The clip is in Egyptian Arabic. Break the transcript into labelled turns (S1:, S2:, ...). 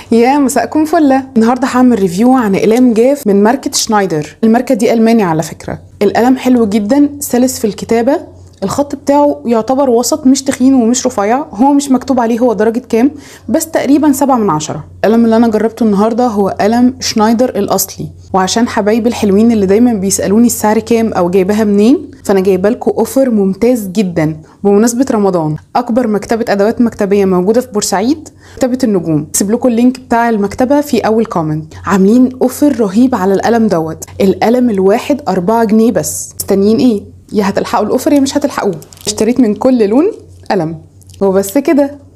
S1: يا مساءكم فله النهارده هعمل ريفيو عن اقلام جاف من ماركه شنايدر الماركه دي الماني على فكره القلم حلو جدا سلس في الكتابه الخط بتاعه يعتبر وسط مش تخين ومش رفيع هو مش مكتوب عليه هو درجة كام بس تقريبا سبعة من عشرة القلم اللي أنا جربته النهاردة هو قلم شنايدر الأصلي وعشان حبايبي الحلوين اللي دايما بيسألوني السعر كام أو جايباها منين فأنا جايبه لكم أوفر ممتاز جدا بمناسبة رمضان أكبر مكتبة أدوات مكتبية موجودة في بورسعيد مكتبة النجوم سيب لكم اللينك بتاع المكتبة في أول كومنت عاملين أوفر رهيب على القلم دوت القلم الواحد أربعة جنيه بس مستنيين إيه يا هتلحقوا الاوفر يا مش هتلحقوه اشتريت من كل لون قلم وبس كده